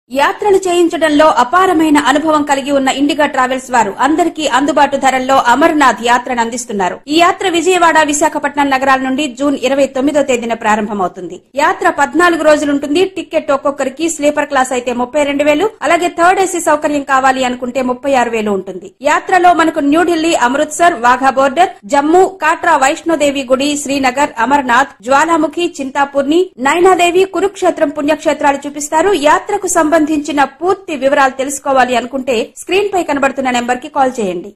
యాత్రలు చేయించడంలో అపారమైన అనుభవం కలిగి ఉన్న ఇండిగా ట్రావెల్స్ వారు అందరికీ అందుబాటు ధరల్లో అమర్నాథ్ యాత్రను అందిస్తున్నారు ఈ యాత్ర విజయవాడ విశాఖపట్నం నగరాల నుండి జూన్ ఇరవై తొమ్మిదో తేదీన ప్రారంభమవుతుంది యాత్ర పద్నాలుగు రోజులుంటుంది టికెట్ ఒక్కొక్కరికి స్లీపర్ క్లాస్ అయితే ముప్పై రెండు వేలు అలాగే థర్డ్ ఏసీ సౌకర్యం కావాలి అనుకుంటే ముప్పై ఆరు వేలు ఉంటుంది యాత్రలో మనకు న్యూఢిల్లీ అమృత్సర్ వాఘా బోర్డర్ జమ్మూ కాట్రా వైష్ణోదేవి గుడి శ్రీనగర్ అమర్నాథ్ జ్వాలాముఖి చింతాపూర్ని నైనాదేవి కురుక్షేత్రం పుణ్యక్షేత్రాలు చూపిస్తారు యాత్రకు సంబంధించిన పూర్తి వివరాలు తెలుసుకోవాలి అనుకుంటే స్క్రీన్ పై కనబడుతున్న నెంబర్ కి కాల్ చేయండి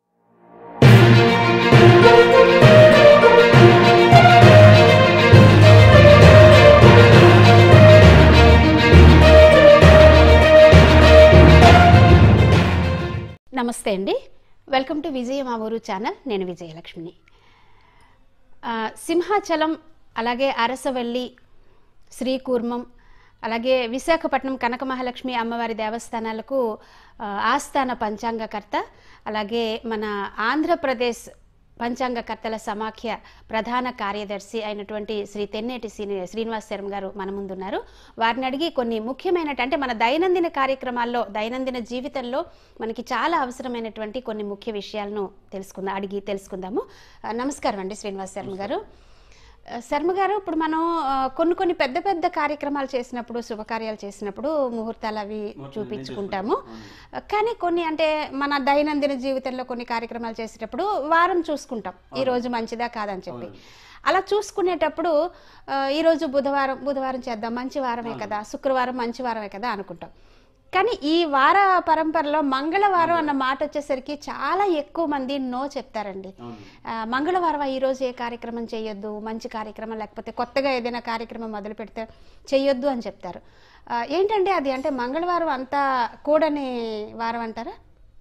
నమస్తే అండి వెల్కమ్ టు విజయ మా ఊరు ఛానల్ నేను విజయలక్ష్మిని ఆ, సింహాచలం అలాగే అరసవల్లి శ్రీకూర్మం అలాగే విశాఖపట్నం కనక మహాలక్ష్మి అమ్మవారి దేవస్థానాలకు ఆ, ఆస్థాన పంచాంగకర్త అలాగే మన ఆంధ్రప్రదేశ్ పంచాంగకర్తల సమాఖ్య ప్రధాన కార్యదర్శి అయినటువంటి శ్రీ తెన్నేటి శ్రీ శ్రీనివాస్ శర్మ గారు మన ముందున్నారు వారిని అడిగి కొన్ని ముఖ్యమైన అంటే మన దైనందిన కార్యక్రమాల్లో దైనందిన జీవితంలో మనకి చాలా అవసరమైనటువంటి కొన్ని ముఖ్య విషయాలను తెలుసుకుందాం అడిగి తెలుసుకుందాము ఆ, నమస్కారం అండి శ్రీనివాస్ శర్మ గారు ఆ, శర్మ గారు ఇప్పుడు మనం ఆ, కొన్ని కొన్ని పెద్ద పెద్ద కార్యక్రమాలు చేసినప్పుడు శుభకార్యాలు చేసినప్పుడు ముహూర్తాలు అవి చూపించుకుంటాము కానీ కొన్ని అంటే మన దైనందిన జీవితంలో కొన్ని కార్యక్రమాలు చేసేటప్పుడు వారం చూసుకుంటాం ఈ రోజు మంచిదా కాదని చెప్పి అలా చూసుకునేటప్పుడు ఆ, ఈ రోజు బుధవారం బుధవారం చేద్దాం మంచి వారమే కదా శుక్రవారం మంచి వారమే కదా అనుకుంటాం కానీ ఈ వార పరంపరలో మంగళవారం అన్న మాట వచ్చేసరికి చాలా ఎక్కువ మంది నో చెప్తారండి ఆ, మంగళవారం ఈ రోజు ఏ కార్యక్రమం చేయొద్దు మంచి కార్యక్రమం లేకపోతే కొత్తగా ఏదైనా కార్యక్రమం మొదలు పెడితే చేయొద్దు అని చెప్తారు ఆ, ఏంటంటే అది అంటే మంగళవారం అంతా కూడని వారం అంటారా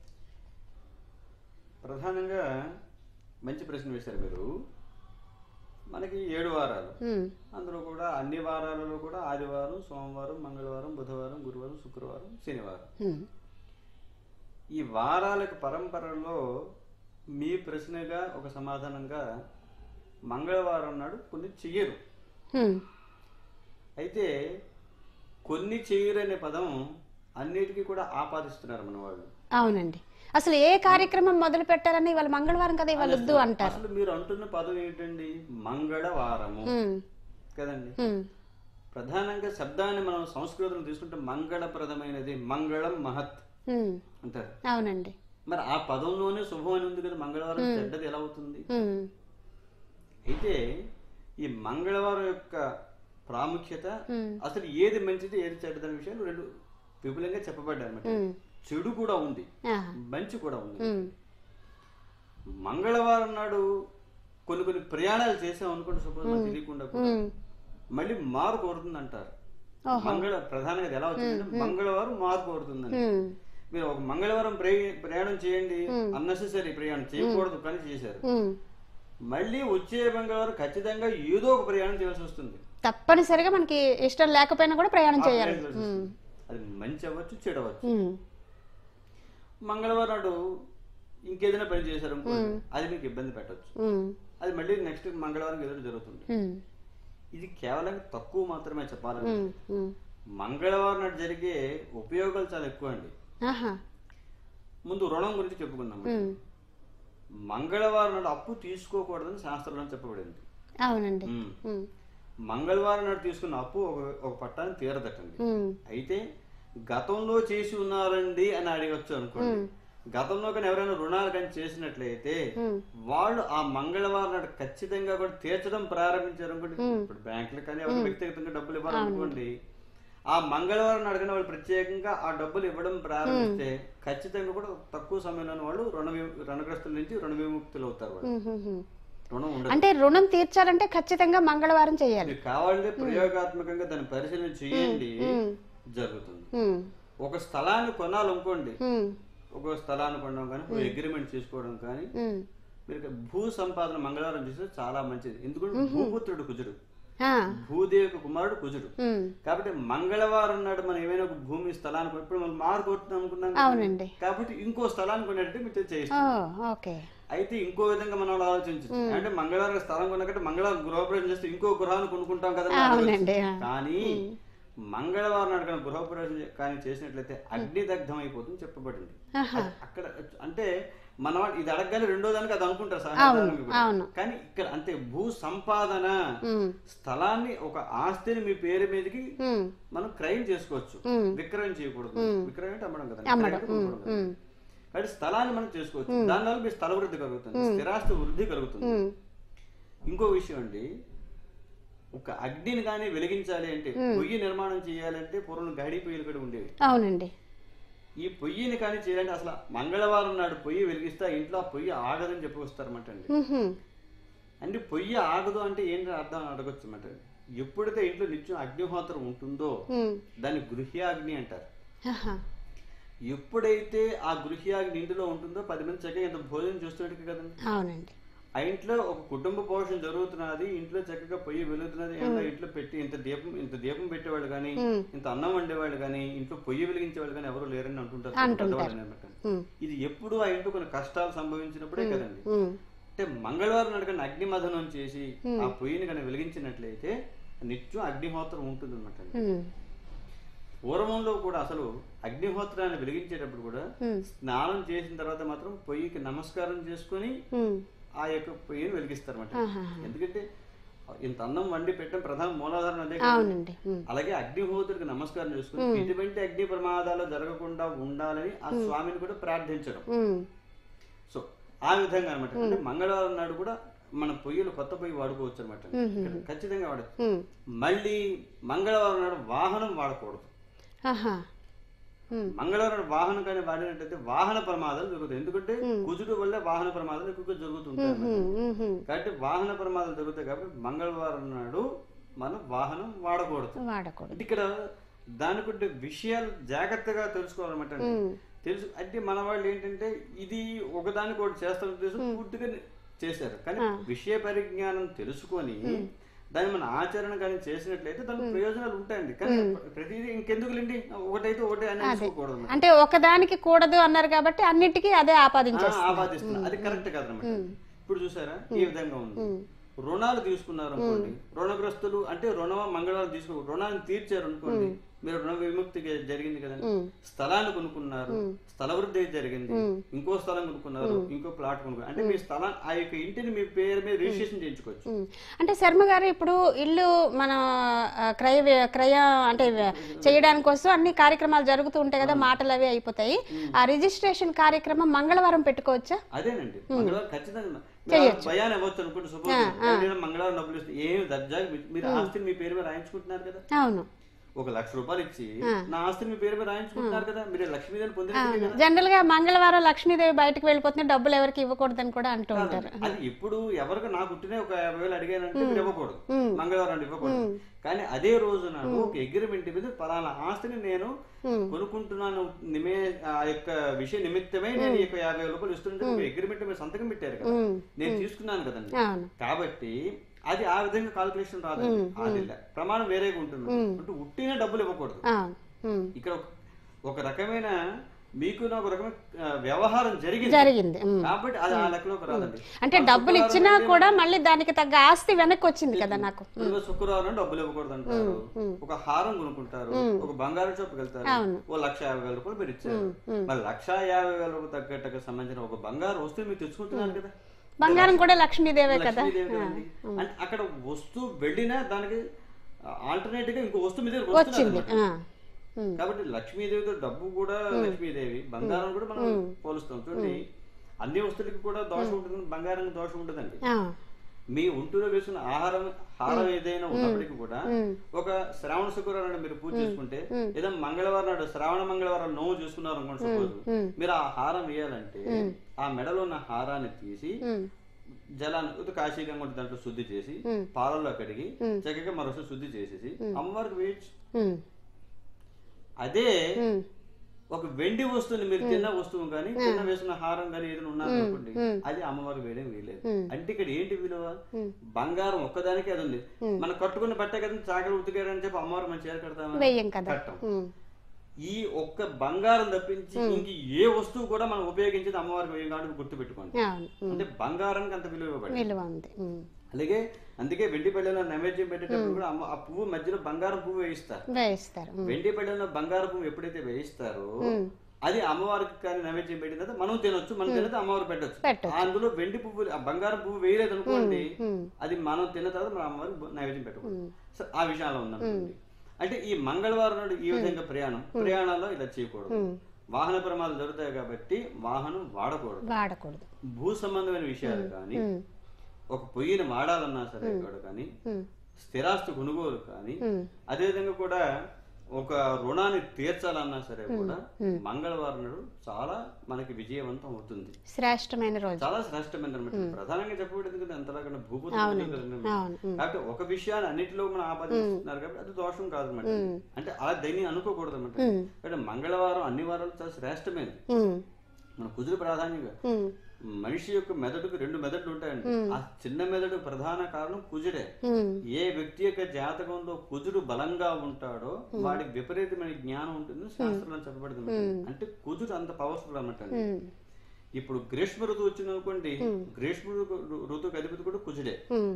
ప్రధానంగా మంచి ప్రశ్న వేశారు మీరు మనకి ఏడు వారాలు ఉమ్, అందులో కూడా అన్ని వారాలలో కూడా ఆదివారం సోమవారం మంగళవారం బుధవారం గురువారం శుక్రవారం శనివారం ఉమ్, ఈ వారాలకు పరంపరలో మీ ప్రశ్నగా ఒక సమాధానంగా మంగళవారం నాడు కొన్ని చెయ్యరు ఉమ్, అయితే కొన్ని చెయ్యరు అనే పదం అన్నిటికీ కూడా ఆపాదిస్తున్నారు మన వాళ్ళు అవునండి అసలు ఏ కార్యక్రమం మొదలు పెట్టాలని ఇవాళ మంగళవారం కదా ఇవాళ వద్దు అంటారు అసలు మీరు అంటున్న పదం ఏంటండి మంగళవారము ఉమ్, కదండి ఉమ్, ప్రధానంగా శబ్దాన్ని మనం సంస్కృతంలో తీసుకుంటే మంగళప్రదమైనది మంగళం మహత్ ఉమ్, అంటారు అవునండి మరి ఆ పదంలోనే శుభం అని ఉంది కదా మంగళవారం చెడ్డది ఎలా అవుతుంది ఉమ్, అయితే ఈ మంగళవారం యొక్క ప్రాముఖ్యత ఉమ్, అసలు ఏది మంచిది ఏది చెడ్డదనే విషయాలు రెండు విపులంగా చెప్పబడ్డాయి అనమాట ఉమ్, చెడు కూడా ఉంది ఆహా, మంచి కూడా ఉంది ఉమ్, మంగళవారం నాడు కొన్ని కొన్ని ప్రయాణాలు చేసాం అనుకుంటే సపోజ్ మనకు తెలియకుండా కూడా ఉమ్, మళ్ళీ మారు కోరుతుంది అంటారు మంగళ ప్రధానంగా ఇది ఎలా వచ్చిందంటే మంగళవారం మారు కోరుతుందని ఉమ్, మీరు ఒక మంగళవారం ప్రయ- ప్రయాణం చేయండి అన్నెసెసరీ ప్రయాణం చేయకూడదు కానీ చేశారు ఉమ్. మళ్ళీ వచ్చే మంగళవారం ఖచ్చితంగా ఏదో ఒక ప్రయాణం చేయాల్సి వస్తుంది తప్పనిసరిగా మనకి ఇష్టం లేకపోయినా కూడా ప్రయాణం ఆ చేయాలి ప్రయాణం చేయాల్సి వస్తుంది. అది మంచి అవ్వచ్చు చెడు అవ్వచ్చు ఉమ్, మంగళవారం నాడు ఇంకేదైనా పని చేశారు అనుకోండి అది మీకు ఇబ్బంది పెట్టవచ్చు ఉమ్, అది మళ్ళీ నెక్స్ట్ మంగళవారం ఏదో జరుగుతుంది ఉమ్, ఇది కేవలం తక్కువ మాత్రమే చెప్పాలంటే ఉమ్, ఉమ్. మంగళవారం నాడు జరిగే ఉపయోగాలు చాలా ఎక్కువ అండి ఆహా, ముందు రుణం గురించి చెప్పుకుందాం ఉమ్, మంగళవారం నాడు అప్పు తీసుకోకూడదని శాస్త్రంలో చెప్పబడింది అవునండి ఉమ్. ఉమ్, మంగళవారం నాడు తీసుకున్న అప్పు ఒక ఒక పట్టాన్ని తీరదటండి ఉమ్, అయితే గతంలో చేసి ఉన్నారండి అని అడగచ్చు అనుకోండి గతంలో కానీ ఎవరైనా రుణాలు కానీ చేసినట్లయితే ఉమ్, వాళ్ళు ఆ మంగళవారం నాడు ఖచ్చితంగా కూడా తీర్చడం ప్రారంభించారు అనుకోండి ఇప్పుడు బ్యాంకులు కానీ ఎవరు వ్యక్తిగతంగా డబ్బులు ఇవ్వాలనుకోండి ఆ మంగళవారం నాడు కానీ వాళ్ళు ప్రత్యేకంగా ఆ డబ్బులు ఇవ్వడం ప్రారంభిస్తే ఖచ్చితంగా కూడా తక్కువ సమయంలో వాళ్ళు రుణ వి- రుణగ్రస్తుల నుంచి రుణ విముక్తులు అవుతారు వాళ్ళు ఉమ్, ఉమ్, ఉమ్. రుణం ఉండదు అంటే రుణం తీర్చాలంటే ఖచ్చితంగా మంగళవారం చేయాలి మీకు కావాలంటే ప్రయోగాత్మకంగా దాన్ని పరిశీలన చేయండి జరుగుతుంది ఉమ్, ఒక స్థలాన్ని కొనాలనుకోండి ఉమ్, ఒక స్థలాన్ని కొనడం కానీ ఒక అగ్రిమెంట్ చేసుకోవడం కానీ ఉమ్. మీరు భూ సంపాదన మంగళవారం చేస్తే చాలా మంచిది ఎందుకంటే భూపుత్రుడు కుజుడు ఆ, భూదేవి కుమారుడు కుజుడు ఉమ్, కాబట్టి మంగళవారం నాడు మనం ఏమైనా ఒక భూమి స్థలాన్ని కొ- ఇప్పుడు మనం మారు కొడుతున్నాం అనుకున్నాం కదా. అవునండి కాబట్టి ఇంకో స్థలాన్ని కొనేటట్టు మీరు ఓ చేయిస్తాం ఓకే అయితే ఇంకో విధంగా మనం ఆలోచించచ్చు అంటే మంగళవారం స్థలం కొనకంటే మంగళవారం గృహప్రవేశం చేస్తే ఇంకో గృహాన్ని కొనుక్కుంటాం కదా అని అవునండి ఆలోచించు. ఆ. కానీ మంగళవారం నాడు కానీ గృహప్రవేశం చే- కానీ చేసినట్లయితే అగ్ని దగ్ధం అయిపోతుంది చెప్పబడింది ఆహా. అది అక్కడ అంటే మన వాళ్ళు ఇది అడగగానే రెండో దానికి అది అనుకుంటారు అవును, సాధారణంగా కూడా. అవును. కానీ ఇక్కడ అంతే భూ సంపాదన ఉమ్, స్థలాన్ని ఒక ఆస్తిని మీ పేరు మీదకి ఉమ్, మనం క్రైమ్ చేసుకోవచ్చు ఉమ్. విక్రయం చేయకూడదు విక్రయం అంటే అమ్మడం కదా అమ్మడం, క్రయం అంటే కొనుక్కోవడం కదా. ఉమ్, కాబట్టి స్థలాన్ని మనం చేసుకోవచ్చు దానివల్ల మీ స్థల వృద్ధి కలుగుతుంది స్థిరాస్తి వృద్ధి కలుగుతుంది ఉమ్, ఇంకో విషయం అండి ఒక అగ్నిని కానీ వెలిగించాలి అంటే పొయ్యి నిర్మాణం చేయాలంటే పూర్వం గడి పొయ్యిలు కూడా ఉండేవి అవునండి ఈ పొయ్యిని కానీ చేయాలంటే అసలు మంగళవారం నాడు పొయ్యి వెలిగిస్తే ఆ ఇంట్లో ఆ పొయ్యి ఆగదని చెప్పొస్తారన్నమాట అండి ఉహుం, అంటే పొయ్యి ఆగదు అంటే ఏంటి అర్థం అడగచ్చు అన్నమాట ఎప్పుడైతే ఇంట్లో నిత్యం అగ్నిహోత్రం ఉంటుందో ఉమ్, దాన్ని గృహ్యాగ్ని అంటారు ఆహా, ఎప్పుడైతే ఆ గృహ్యాగ్ని ఇంటిలో ఉంటుందో పది మంది చక్కగా ఇంత భోజనం చేస్తున్నట్టు కదండి అవునండి ఆ ఇంట్లో ఒక కుటుంబ పోషణ జరుగుతున్నది ఇంట్లో చక్కగా పొయ్యి వెలుగుతున్నది ఏమన్నా ఇంట్లో పెట్టి ఇంత దీపం ఇంత దీపం పెట్టేవాళ్ళు కానీ ఇంత అన్నం వండేవాళ్ళు కానీ ఇంట్లో పొయ్యి వెలిగించేవాళ్ళు కానీ ఎవరు లేరని అంటుంటారు పెద్దవాళ్ళు అన్నమాట. ఉమ్, ఇది ఎప్పుడు ఆ ఇంట్లో కొన్ని కష్టాలు సంభవించినప్పుడే కదండి ఉమ్, అంటే మంగళవారం నాడు కానీ అగ్నిమథనం చేసి ఆ పొయ్యిని కానీ వెలిగించినట్లయితే నిత్యం అగ్నిహోత్రం ఉంటుంది అనమాట ఉమ్, పూర్వంలో కూడా అసలు అగ్నిహోత్రాన్ని వెలిగించేటప్పుడు కూడా ఉమ్, స్నానం చేసిన తర్వాత మాత్రం పొయ్యికి నమస్కారం చేసుకొని ఉమ్, ఆ యొక్క పొయ్యిని వెలిగిస్తారన్నమాట ఆహా. ఎందుకంటే ఇంత అన్నం వండి పెట్టడం ప్రధాన మూలాధారం అదే కదా. అవునండి ఉమ్, అలాగే అగ్నిహోత్రుడికి నమస్కారం చేసుకుని ఎటువంటి అగ్ని ప్రమాదాలు జరగకుండా ఉండాలని ఆ స్వామిని కూడా ప్రార్థించడం ఉమ్, సో ఆ విధంగా అనమాట అంటే మంగళవారం నాడు కూడా మన పొయ్యిలు కొత్త పొయ్యి వాడుకోవచ్చు అనమాట ఖచ్చితంగా వాడచ్చు ఉమ్, మళ్ళీ మంగళవారం నాడు వాహనం వాడకూడదు ఆహా, ఉమ్, మంగళవారం నాడు వాహనం కానీ వాడినట్టయితే వాహన ప్రమాదాలు జరుగుతాయి ఎందుకంటే కుజుడు వల్ల వాహన ప్రమాదాలు ఎక్కువగా జరుగుతుంటాయి అన్నమాట. ఉమ్, ఉమ్, కాబట్టి వాహన ప్రమాదాలు జరుగుతాయి కాబట్టి మంగళవారం నాడు మనం వాహనం వాడకూడదు వాడకూడదు అంటే ఇక్కడ దానికి ఉండే విషయాలు జాగ్రత్తగా తెలుసుకోవాలన్నమాట అండి. తెలుసు అంటే మన వాళ్ళు ఏంటంటే ఇది ఒకదానికి ఒకటి చేస్తాం ఉద్దేశం పూర్తిగా చేశారు కానీ విషయ పరిజ్ఞానం తెలుసుకొని దాన్ని మన ఆచరణ కానీ చేసినట్లయితే దానికి ప్రయోజనాలు ఉంటాయండి కానీ ప్రతిదీ ఇంకెందుకు లేండి ఒకటైతే ఒకటే అని అనుకోకూడదు అంటే ఒకదానికి కూడదు అన్నారు కాబట్టి అన్నిటికీ అదే ఆపాదించారు ఆ, ఆపాదిస్తున్నా అది కరెక్ట్ కాదనమాట ఇప్పుడు చూసారా ఈ విధంగా ఉంది రుణాలు తీసుకున్నారు అనుకోండి రుణగ్రస్తులు అంటే రుణం మంగళవారం తీసుకో రుణాన్ని తీర్చారు అనుకోండి మీరు రుణ విముక్తి గ- జరిగింది కదండి స్థలాన్ని కొనుక్కున్నారు స్థల వృద్ధి జరిగింది ఇంకో స్థలం కొనుక్కున్నారు ఇంకో ప్లాట్ కొనుక్కున్నారు అంటే మీ స్థలం ఆ యొక్క ఇంటిని మీ పేరు మీద రిజిస్ట్రేషన్ చేయించుకోవచ్చు ఉమ్. అంటే శర్మ గారు ఇప్పుడు ఇల్లు మన ఆ, క్రయ వ్య- క్రయ అంటే వ్య- చేయడానికి కోసం అన్ని కార్యక్రమాలు జరుగుతూ ఉంటాయి కదా మాటలు అవి అయిపోతాయి ఆ రిజిస్ట్రేషన్ కార్యక్రమం మంగళవారం పెట్టుకోవచ్చా అదేనండి మంగళవారం ఖచ్చితంగా మీరు భయాన్ని ఇవ్వచ్చు అనుకుంటే సపోజ్ మంగళవారం డబ్బులు ఇస్తే ఏం దర్జాగా మీ- మీరు ఆస్తిని మీ పేరు మీద రాయించుకుంటున్నారు కదా అవును ఒక లక్ష రూపాయలు ఇచ్చి నా ఆస్తిని మీ పేరు మీద రాయించుకుంటున్నారు కదా మీరు లక్ష్మీదేవిని పొందినట్లే కదా జనరల్ గా మంగళవారం లక్ష్మీదేవి బయటకు వెళ్ళిపోతుంది డబ్బులు ఎవరికి ఇవ్వకూడదని కూడా అంటూ ఉంటారు అది ఇప్పుడు ఎవరికి నాకు పుట్టిన ఒక యాభై వేలు అడిగానంటే మీరు ఇవ్వకూడదు మంగళవారం నాడు ఇవ్వకూడదు కానీ అదే రోజు నాడు ఒక అగ్రిమెంట్ మీద పలానా ఆస్తిని నేను కొనుక్కుంటున్నాను నిమే ఆ యొక్క విషయ నిమిత్తమే నేను ఈ యొక్క యాభై వేల రూపాయలు ఇస్తుంటే ఒక అగ్రిమెంట్ మీద సంతకం పెట్టారు కదా నేను తీసుకున్నాను కదండి అవును కాబట్టి అది ఆ విధంగా కాల్కులేషన్ రాదు అది లే- ప్రమాణం వేరేగా ఉంటుంది అంటే ఉట్టిన డబ్బులు ఇవ్వకూడదు అవును ఉమ్. ఇక్కడ ఒక- ఒక రకమైన మీకు ఒక రకమైన ఆ, వ్యవహారం జరిగింది జరిగింది ఉమ్. కాబట్టి అది ఆ లెక్కలోకి రాదండి అంటే డబ్బులు ఇచ్చినా కూడా మళ్ళీ దానికి తగ్గ ఆస్తి వెనక్కి వచ్చింది కదా నాకు ఇప్పుడు శుక్రవారం నాడు డబ్బులు ఇవ్వకూడదు అంటారు ఒక హారం కొనుక్కుంటారు ఒక బంగారు షాప్కి వెళ్తారు ఓ లక్ష యాభై వేల రూపాయలు మీరు ఇచ్చారు మరి లక్ష యాభై వేల రూపాయలు తగ్గట్టుగా సంబంధించిన ఒక బంగారు వస్తువు మీరు తెచ్చుకుంటున్నారు కదా బంగారం కూడా లక్ష్మీదేవే కదా లక్ష్మీదేవి కదండి అంటే అక్కడ వస్తువు వెళ్ళినా దానికి ఆల్టర్నేట్ గా ఇంకో వస్తువు మీద వచ్చింది ఆ. ఉమ్. కాబట్టి లక్ష్మీదేవితో డబ్బు కూడా లక్ష్మీదేవి బంగారం కూడా మనం పోలుస్తాం చూడండి అన్ని వస్తువులకి కూడా దోషం ఉంటుంది బంగారం దోషం ఉంటుందండి ఆ. మీ ఒంటిలో వేసుకున్న ఆహారం హారం ఏదైనా ఉన్నప్పటికీ కూడా ఒక శ్రావణ శుక్రవారం నాడు మీరు పూజ చేసుకుంటే లేదా మంగళవారం నాడు శ్రావణ మంగళవారం నోవు చేసుకున్నారు అనుకోండి సపోజ్ మీరు ఆ హారం వేయాలంటే ఆ మెడలో ఉన్న హారాన్ని తీసి ఉమ్. జలాన్ని ఇది కాశీగంగా ఉంటే దాంట్లో శుద్ధి చేసి పాలల్లో కడిగి చక్కగా మరోసారి శుద్ధి చేసేసి అమ్మవారికి వేయచ్చు ఉమ్. అదే ఉమ్. ఒక వెండి వస్తువుని మీరు తిన్న వస్తువు కానీ తిన్న వేసిన హారం కానీ ఏదైనా ఉన్నారు అనుకోండి అది అమ్మవారు వేయడం వేయలేదు అంటే ఇక్కడ ఏంటి విలువ బంగారం ఒక్కదానికి అది ఉంది మనం కట్టుకున్న బట్టే కదా చాకలి ఉతికారని చెప్పి అమ్మవారు మనం చీర కడతామా వెయ్యం కదా కట్టం ఉమ్. ఈ ఒక్క బంగారం తప్పించి ఇంక ఏ వస్తువు కూడా మనం ఉపయోగించేది అమ్మవారికి వేయం కాబట్టి గుర్తు పెట్టుకోండి అవును ఉమ్. అంటే బంగారానికి అంత విలువ ఇవ్వబడింది విలువ ఉంది ఉమ్. అలాగే అందుకే వెండి పళ్ళెంలో నైవేద్యం పెట్టేటప్పుడు కూడా అమ్మ ఆ పువ్వు మధ్యలో బంగారం పువ్వు వేయిస్తారు వేయిస్తారు ఉమ్. వెండి పళ్ళెంలో బంగారం పువ్వు ఎప్పుడైతే వేయిస్తారో అది అమ్మవారికి కానీ నైవేద్యం పెట్టిన తర్వాత మనం తినొచ్చు మనం తినదు అమ్మవారు పెట్టొచ్చు పెట్టొచ్చు. అందులో వెండి పువ్వు ఆ బంగారం పువ్వు వేయలేదు అనుకోండి అది మనం తిన్న తర్వాత మన అమ్మవారికి బ- నైవేద్యం పెట్టకూడదు సో ఆ విషయాలు ఉందనుకోండి అంటే ఈ మంగళవారం నాడు ఈ విధంగా ప్రయాణం ప్రయాణాల్లో ఇలా చేయకూడదు వాహన ప్రమాదాలు జరుగుతాయి కాబట్టి వాహనం వాడకూడదు వాడకూడదు భూ సంబంధమైన విషయాలు కానీ ఒక పొయ్యిని వాడాలన్నా సరే కూడా కానీ స్థిరాస్తి కొనుగోలు కానీ అదేవిధంగా కూడా ఒక రుణాన్ని తీర్చాలన్నా సరే కూడా మంగళవారం నాడు చాలా మనకి విజయవంతం అవుతుంది శ్రేష్టమైన రోజు చాలా శ్రేష్టమైన అనమాట ప్రధానంగా చెప్పబడింది కదా ఎంతలాగా భూపతి అవును ఉమ్. కాబట్టి ఒక విషయాన్ని అన్నిటిలో మనం ఆపాదిస్తున్నారు కాబట్టి అది దోషం కాదు అనమాట అంటే అలా దీన్ని అనుకోకూడదు అనమాట కాబట్టి మంగళవారం అన్ని వారాలు చాలా శ్రేష్టమైనది ఉమ్. మన కుదురు ప్రాధాన్యంగా ఉమ్. మనిషి యొక్క మెదడుకు రెండు మెదడులు ఉంటాయండి ఆ చిన్న మెదడు ప్రధాన కారణం కుజుడే ఉమ్. ఏ వ్యక్తి యొక్క జాతకంలో కుజుడు బలంగా ఉంటాడో వాడి విపరీతమైన జ్ఞానం ఉంటుంది శాస్త్రంలో చెప్పబడింది అంటే కుజుడు అంత పవర్ఫుల్ అన్నమాట అండి. ఉమ్. ఇప్పుడు గ్రీష్మ ఋతువు వచ్చింది అనుకోండి గ్రీష్మ ఋతు- ఋతువుకి అధిపతి కూడా కుజుడే ఉమ్.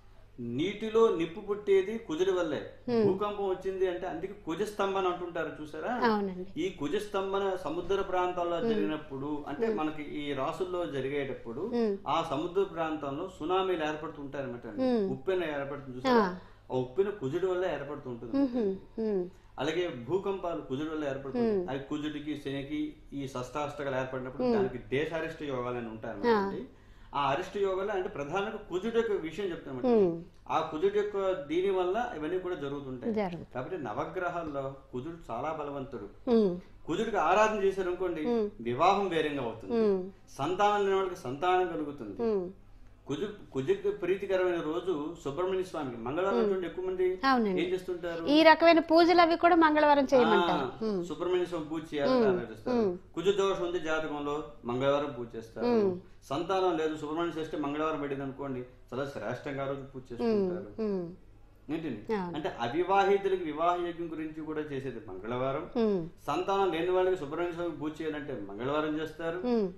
నీటిలో నిప్పు పుట్టేది కుజుడి వల్లే భూకంపం వచ్చింది అంటే అందుకే కుజ స్తంభన అంటుంటారు చూసారా అవునండి ఈ కుజ స్తంభన సముద్ర ప్రాంతాల్లో జరిగినప్పుడు అంటే మనకి ఈ రాసుల్లో జరిగేటప్పుడు ఆ సముద్ర ప్రాంతంలో సునామీలు ఏర్పడుతుంటారన్నమాట ఉప్పెన ఏర్పడుతుంది చూసారా ఆ ఉప్పెన కుజుడి వల్ల ఏర్పడుతుంటుంది ఉమ్. ఉమ్. అలాగే భూకంపాలు కుజుడి వల్ల ఏర్పడుతుంది అవి కుజుడికి శనికి ఈ షష్టాష్టకాలు ఏర్పడినప్పుడు దానికి దేశారిష్ట యోగాలు అని ఉంటాయి ఆ అరిష్ట యోగాలు అంటే ప్రధానంగా కుజుడి యొక్క విషయం చెప్తాను ఆ కుజుడి యొక్క దీని వల్ల ఇవన్నీ కూడా జరుగుతుంటాయి జరుగుతుంది కాబట్టి నవగ్రహాల్లో కుజుడు చాలా బలవంతుడు ఉమ్. కుజుడికి ఆరాధన చేశారు అనుకోండి వివాహం వేరంగా అవుతుంది ఉమ్. సంతానం లేని వాళ్ళకి సంతానం కలుగుతుంది ఉమ్. కుజు కుజుడికి ప్రీతికరమైన రోజు సుబ్రహ్మణ్య స్వామికి మంగళవారం రోజు ఎక్కువ మంది అవునండి ఏం చేస్తుంటారు ఈ రకమైన పూజలు అవి కూడా మంగళవారం చేయమంటారు ఆ, సుబ్రహ్మణ్య స్వామి పూజ చేయాలని ఆలోచిస్తారు కుజ దోషం ఉంది జాతకంలో మంగళవారం పూజ చేస్తారు సంతానం లేదు సుబ్రహ్మణ్య చేస్తే మంగళవారం పెట్టింది అనుకోండి చాలా శ్రేష్టంగా ఆ రోజు పూజ చేసుకుంటారు ఉమ్. ఏంటండి అవును. అంటే అవివాహితులకి వివాహ యజ్ఞం గురించి కూడా చేసేది మంగళవారం ఉమ్. సంతానం లేని వాళ్ళకి సుబ్రహ్మణ్య స్వామి పూజ చేయాలంటే మంగళవారం చేస్తారు ఉమ్.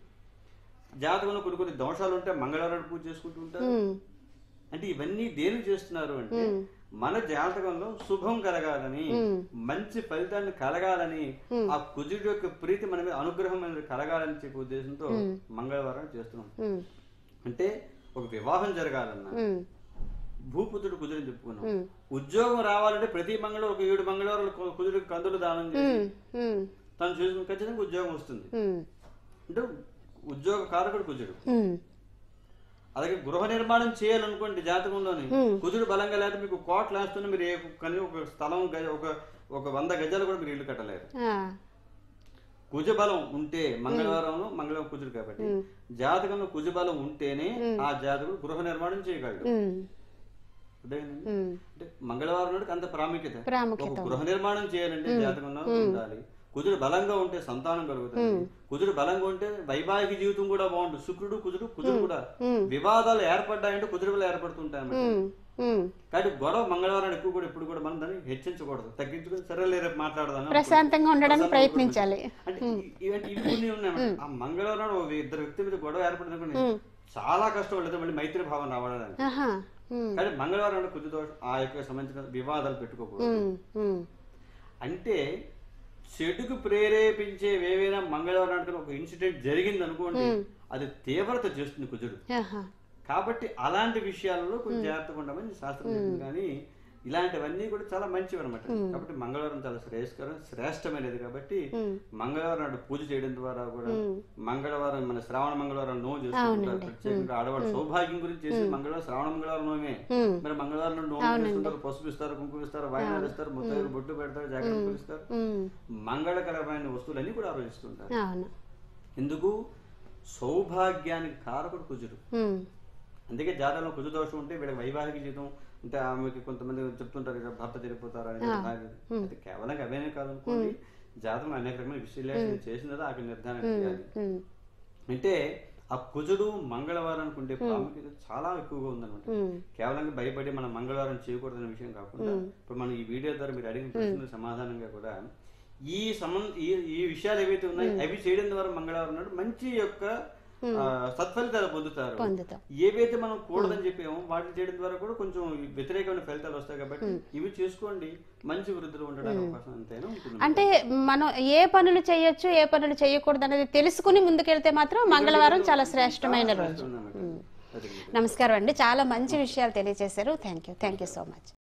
జాతకంలో కొన్ని కొన్ని దోషాలు ఉంటే మంగళవారం పూజ చేసుకుంటూ ఉంటారు ఉమ్. అంటే ఇవన్నీ దేనికి చేస్తున్నారు అంటే మన జాతకంలో శుభం కలగాలని మంచి ఫలితాన్ని కలగాలని ఆ కుజుడి యొక్క ప్రీతి మన మీద అనుగ్రహం అనేది కలగాలని చెప్పే ఉద్దేశంతో మంగళవారం చేస్తున్నాం ఉమ్. అంటే ఒక వివాహం జరగాలన్నా ఉమ్. భూపుత్రుడు కుజుడిని చెప్పుకున్నాం ఉద్యోగం రావాలంటే ప్రతి మంగళవారం ఒక ఏడు మంగళవారాలు కు- కుజుడికి కందులు దానం చేసి ఉమ్. తను చేసుకుని ఖచ్చితంగా ఉద్యోగం వస్తుంది ఉమ్. అంటే ఉద్యోగ కారకుడు కుజుడు ఉమ్. అలాగే గృహ నిర్మాణం చేయాలనుకోండి జాతకంలోని కుజుడు బలంగా లేకపోతే మీకు కోట్లు వేస్తున్నా మీరు ఏ కనీ ఒక స్థలం గజ- ఒక ఒక వంద గజాలు కూడా మీరు ఇల్లు కట్టలేరు ఆ. కుజ బలం ఉంటే మంగళవారంలో మంగళవారం కుజుడు కాబట్టి జాతకంలో కుజ బలం ఉంటేనే ఆ జాతకుడు గృహ నిర్మాణం చేయగలడు ఉమ్. అర్థమైందండి? ఉమ్. అంటే మంగళవారం నాటికి అంత ప్రాముఖ్యత ప్రాముఖ్యత ఒక గృహ నిర్మాణం చేయాలంటే జాతకంలో ఉండాలి కుజుడు బలంగా ఉంటే సంతానం కలుగుతుంది కుజుడు బలంగా ఉంటే వైవాహిక జీవితం కూడా బాగుంటుంది శుక్రుడు కుజుడు కుజుడు కూడా వివాదాలు ఏర్పడ్డాయంటే కుజుడు వల్ల ఏర్పడుతుంటాయి అన్నమాట. ఉమ్. ఉమ్. కాబట్టి గొడవ మంగళవారం ఎక్కువ కూడా ఇప్పుడు కూడా మనం దాన్ని హెచ్చించకూడదు తగ్గించుకుని సరేలే రేపు మాట్లాడదాం ప్రశాంతంగా ఉండడానికి ప్రయత్నించాలి అంటే ఈ- ఇవంటి ఇవి కొన్ని ఉన్నాయి ఆ మంగళవారం నాడు ఒక ఇద్దరు వ్యక్తి మీద గొడవ ఏర్పడింది అనుకోండి చాలా కష్టం ఉంటుంది మళ్ళీ మైత్రి భావం రావడానికి ఆహా. ఉమ్. కానీ మంగళవారం నాడు కుజు దోషం ఆ యొక్క సంబంధించిన వివాదాలు పెట్టుకోకూడదు ఉమ్. ఉమ్. అంటే చెడుకు ప్రేరేపించే ఏవైనా మంగళవారం నాడు ఒక ఇన్సిడెంట్ జరిగింది అనుకోండి అది తీవ్రత చేస్తుంది కుజుడు ఆహా. కాబట్టి అలాంటి విషయాలలో కొంచెం జాగ్రత్తగా ఉండమని శాస్త్రం చెప్పింది కానీ ఇలాంటివన్నీ కూడా చాలా మంచివి అనమాట కాబట్టి మంగళవారం చాలా శ్రేయస్కరం శ్రేష్టమైనది కాబట్టి మంగళవారం నాడు పూజ చేయడం ద్వారా కూడా మంగళవారం మన శ్రావణ మంగళవారం నోము చేసుకుంటారు ప్రత్యేకంగా ఆడవాడు సౌభాగ్యం గురించి చేసి మంగళవారం శ్రావణ మంగళవారం నోమే ఉమ్. మరి మంగళవారం నాడు నోము చేసుకుంటారు పసుపు ఇస్తారు కుంకుమ ఇస్తారు వాయినాలు ఇస్తారు ముత్తైదులు బొట్టు పెడతారు జాగ్రత్త ఇస్తారు ఉమ్. మంగళకరమైన వస్తువులన్నీ కూడా ఆలోచిస్తుంటారు అవును ఎందుకు సౌభాగ్యానికి కారకుడు కుజుడు ఉమ్. అందుకే జాతకంలో కుజు దోషం ఉంటే వీళ్ళకి వైవాహిక జీవితం అంటే ఆమెకి కొంతమంది చెప్తుంటారు కదా భర్త చనిపోతారు అనేది అది కేవలం అవేనే కాదు అనుకోండి జాతకం అనేక రకమైన విశ్లేషణ చేసిన తర్వాత ఆకి నిర్ధారణ చేయాలి ఉమ్. అంటే ఆ కుజుడు మంగళవారానికి ఉండే ప్రాముఖ్యత చాలా ఎక్కువగా ఉందన్నమాట ఉమ్. కేవలం భయపడి మనం మంగళవారం చేయకూడదనే విషయం కాకుండా ఇప్పుడు మనం ఈ వీడియో ద్వారా మీరు అడిగిన ప్రశ్నలకు సమాధానంగా కూడా ఈ సంబంధ ఈ ఈ విషయాలు ఏవైతే ఉన్నాయో అవి చేయడం ద్వారా మంగళవారం నాడు మంచి యొక్క ఆ, సత్ఫలితాలు పొందుతారు పొందుతాం ఏవైతే మనం కూడదని చెప్పామో వాటిని చేయడం ద్వారా కూడా కొంచెం వ్యతిరేకమైన ఫలితాలు వస్తాయి కాబట్టి ఇవి చేసుకోండి మంచి వృద్ధిలో ఉండడానికి అవకాశం ఎంతైనా ఉంటుంది అంటే మనం ఏ పనులు చేయొచ్చు ఏ పనులు చేయకూడదు అనేది తెలుసుకుని ముందుకెళ్తే మాత్రం మంగళవారం చాలా శ్రేష్టమైన రోజు అది నమస్కారం అండి చాలా మంచి విషయాలు తెలియజేశారు thank you thank you so much